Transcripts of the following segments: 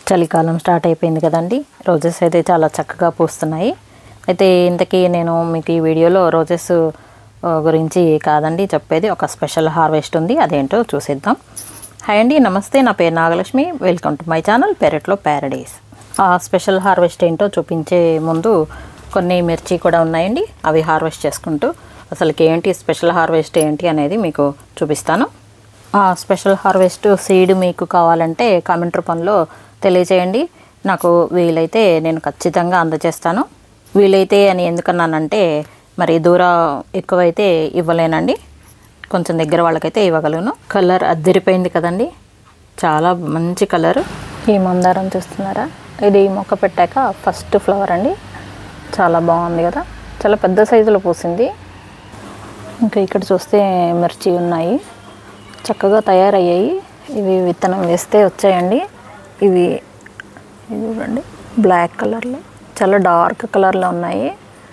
చలికాలం స్టార్ట్ అయిపోయింది కదండి రోజెస్ అయితే చాలా చక్కగా పూస్తున్నాయి అయితే ఇంతకీ నేను మీకు ఈ వీడియోలో రోజెస్ ఆ, గురించి కాదండి చెప్పేది ఒక స్పెషల్ హార్వెస్ట్ ఉంది అదేంటో చూసేద్దాం హాయ్ అండి నమస్తే నా పేరు Nagalakshmi welcome to my channel పెరట్లో ప్యారడైస్ ఆ స్పెషల్ హార్వెస్ట్ ఏంటో చూపించే ముందు కొన్ని మిర్చి కూడా ఉన్నాయండి అవి హార్వెస్ట్ చేసుకుంటూ అసలుకి ఏంటి స్పెషల్ హార్వెస్ట్ ఏంటి అనేది మీకు చూపిస్తాను ఆ స్పెషల్ హార్వెస్ట్ సీడ్ మీకు కావాలంటే కామెంట్ రూపంలో తెలియజేయండి నాకు వీలైతే నేను ఖచ్చితంగా అందజేస్తాను వీలైతే అని ఎందుకన్నానంటే మరి దూరం ఎక్కువైతే ఇవ్వలేనండి కొంచెం దగ్గర వాళ్ళకైతే ఇవ్వగలను కలర్ అద్దరిపోయింది కదండి చాలా మంచి కలర్ ఈ మందారం చూస్తున్నారా ఇది మొక్క పెట్టాక ఫస్ట్ ఫ్లవర్ అండి చాలా బాగుంది కదా చాలా పెద్ద సైజులో పూసింది ఇంకా ఇక్కడ చూస్తే మిర్చి ఉన్నాయి చక్కగా తయారయ్యాయి ఇవి విత్తనం వేస్తే వచ్చాయండి ఇవి ఇది చూడండి బ్లాక్ కలర్లో చాలా డార్క్ కలర్లో ఉన్నాయి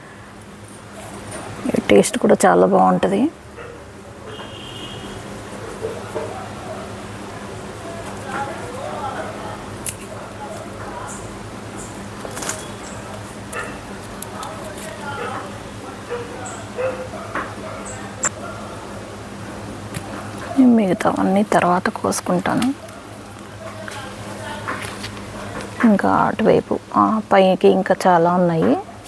ఈ టేస్ట్ కూడా చాలా బాగుంటుంది మిగతా అన్నీ తర్వాత కోసుకుంటాను ఇంకా అటువైపు ఆ పైకి ఇంకా చాలా ఉన్నాయి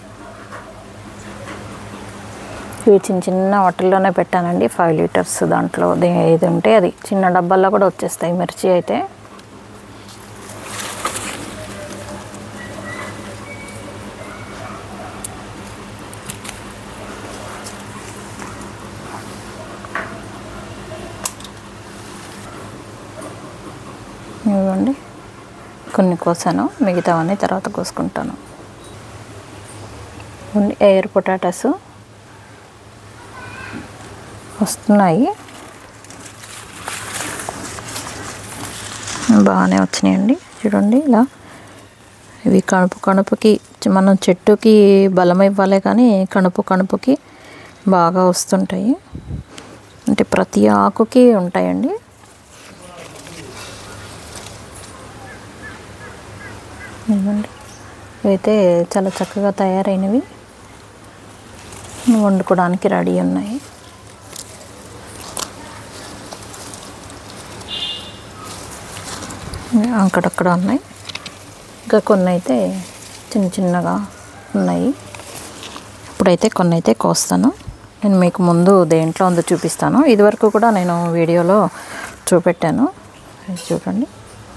ఇవి చిన్న చిన్న వాటిల్లోనే పెట్టానండి ఫైవ్ లీటర్స్ దాంట్లో దే- ఏది ఉంటే అది చిన్న డబ్బాల్లో కూడా వచ్చేస్తాయి మిర్చి అయితే ఇవ్వండి కొన్ని కోసాను మిగతావన్నీ తర్వాత కోసుకుంటాను కొన్ని ఎయిర్ పొటాటోస్ వస్తున్నాయి బాగానే వచ్చినాయండి చూడండి ఇలా ఇవి కణుపు కణుపుకి మనం చెట్టుకి బలం ఇవ్వాలి కానీ కణుపు కణుపుకి బాగా వస్తుంటాయి అంటే ప్రతి ఆకుకి ఉంటాయండి ఇవ్వండి ఇవైతే చాలా చక్కగా తయారైనవి వండుకోవడానికి రెడీ ఉన్నాయి అక్కడక్కడ ఉన్నాయి ఇంకా కొన్ని అయితే చిన్న చిన్నగా ఉన్నాయి ఇప్పుడైతే కొన్ని అయితే కోస్తాను నేను మీకు ముందు దేంట్లో ఉందో చూపిస్తాను ఇదివరకు కూడా నేను వీడియోలో చూపెట్టాను ఇది చూడండి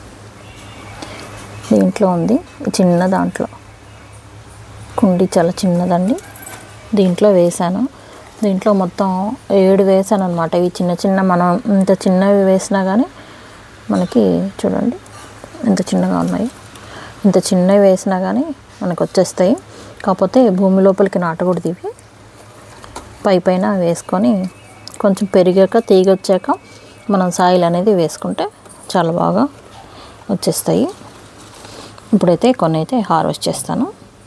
దీంట్లో ఉంది ఈ చిన్న దాంట్లో కుండి చాలా చిన్నదండి దీంట్లో వేసాను దీంట్లో మొత్తం ఏడు వేసాను అనమాట ఇవి చిన్న చిన్న మనం ఇంత చిన్నవి వేసినా కానీ మనకి చూడండి ఎంత చిన్నగా ఉన్నాయి ఇంత చిన్నవి వేసినా కానీ మనకు వచ్చేస్తాయి కాకపోతే భూమి లోపలికి నాటకూడదు ఇవి పై పైన వేసుకొని కొంచెం పెరిగాక తీగ వచ్చాక మనం సాయిల్ అనేది వేసుకుంటే చాలా బాగా వచ్చేస్తాయి ఇప్పుడైతే కొన్ని అయితే హార్వెస్ట్ చేస్తాను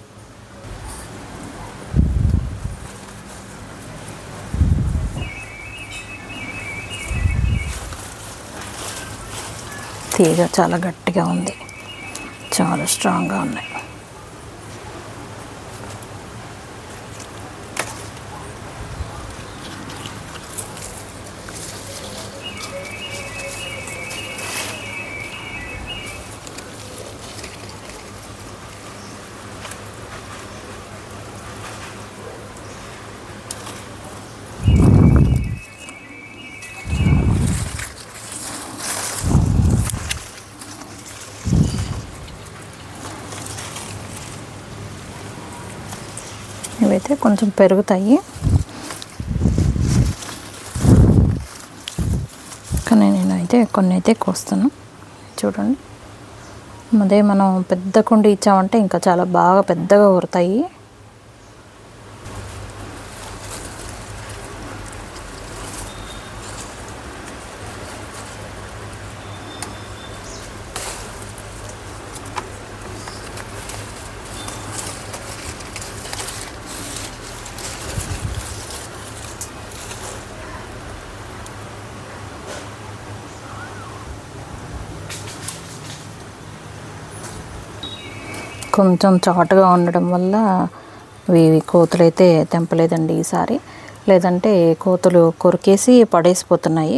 తీగ చాలా గట్టిగా ఉంది చాలా స్ట్రాంగ్గా ఉన్నాయి ఇవైతే కొంచెం పెరుగుతాయి కానీ నేనైతే కొన్ని అయితే కోస్తాను చూడండి అదే మనం పెద్ద కుండి ఇచ్చామంటే ఇంకా చాలా బాగా పెద్దగా ఊరుతాయి కొంచెం చాటుగా ఉండడం వల్ల ఇవి కోతులు అయితే తెంపలేదండి ఈసారి లేదంటే కోతులు కొరికేసి పడేసిపోతున్నాయి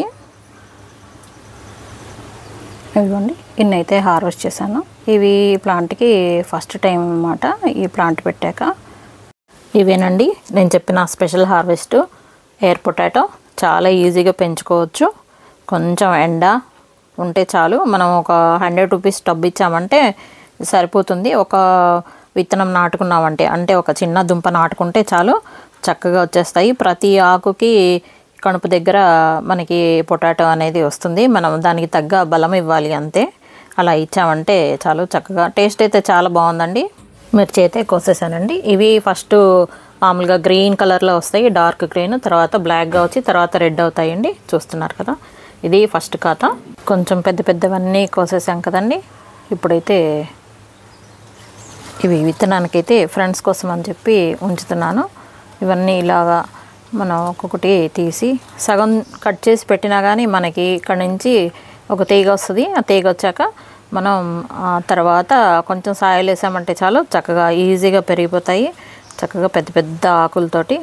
ఇదిగోండి ఇన్ని అయితే హార్వెస్ట్ చేశాను ఇవి ప్లాంట్కి ఫస్ట్ టైం అన్నమాట ఈ ప్లాంట్ పెట్టాక ఇవేనండి నేను చెప్పిన స్పెషల్ హార్వెస్ట్ ఎయిర్ పొటాటో చాలా ఈజీగా పెంచుకోవచ్చు కొంచెం ఎండ ఉంటే చాలు మనం ఒక హండ్రెడ్ రూపీస్ టబ్ ఇచ్చామంటే సరిపోతుంది ఒక విత్తనం నాటుకున్నామంటే అంటే ఒక చిన్న దుంప నాటుకుంటే చాలు చక్కగా వచ్చేస్తాయి ప్రతి ఆకుకి కణుపు దగ్గర మనకి పొటాటో అనేది వస్తుంది మనం దానికి తగ్గ బలం ఇవ్వాలి అంతే అలా ఇచ్చామంటే చాలు చక్కగా టేస్ట్ అయితే చాలా బాగుందండి మిర్చి అయితే కోసేసానండి ఇవి ఫస్ట్ మామూలుగా గ్రీన్ కలర్లో వస్తాయి డార్క్ గ్రీన్ తర్వాత బ్లాక్గా వచ్చి తర్వాత రెడ్ అవుతాయండి చూస్తున్నారు కదా ఇది ఫస్ట్ ఖాతా కొంచెం పెద్ద పెద్దవన్నీ కోసేసాం కదండి ఇప్పుడైతే ఇవి విత్తనానికైతే ఫ్రెండ్స్ కోసం అని చెప్పి ఉంచుతున్నాను ఇవన్నీ ఇలాగా మనం ఒక్కొక్కటి తీసి సగం కట్ చేసి పెట్టినా కానీ మనకి ఇక్కడ నుంచి ఒక తీగ వస్తుంది ఆ తీగ వచ్చాక మనం ఆ తర్వాత కొంచెం సాయిల్ వేసామంటే చాలు చక్కగా ఈజీగా పెరిగిపోతాయి చక్కగా పెద్ద పెద్ద ఆకులతోటి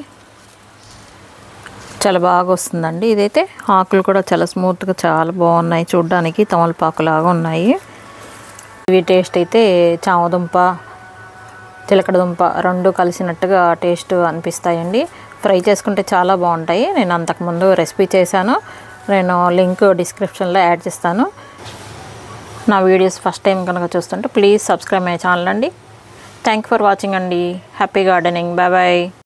చాలా బాగా వస్తుందండి ఇదైతే ఆకులు కూడా చాలా స్మూత్గా చాలా బాగున్నాయి చూడడానికి తమలపాకు లాగా ఉన్నాయి ఇవి టేస్ట్ అయితే చామదుంప చిలకడ దుంప రెండు కలిసినట్టుగా టేస్ట్ అనిపిస్తాయండి ఫ్రై చేసుకుంటే చాలా బాగుంటాయి నేను అంతకుముందు రెసిపీ చేశాను నేను లింక్ డిస్క్రిప్షన్లో యాడ్ చేస్తాను నా వీడియోస్ ఫస్ట్ టైం కనుక చూస్తుంటే ప్లీజ్ సబ్స్క్రైబ్ మై ఛానల్ అండి థ్యాంక్ ఫర్ వాచింగ్ అండి హ్యాపీ గార్డెనింగ్ బాయ్ బాయ్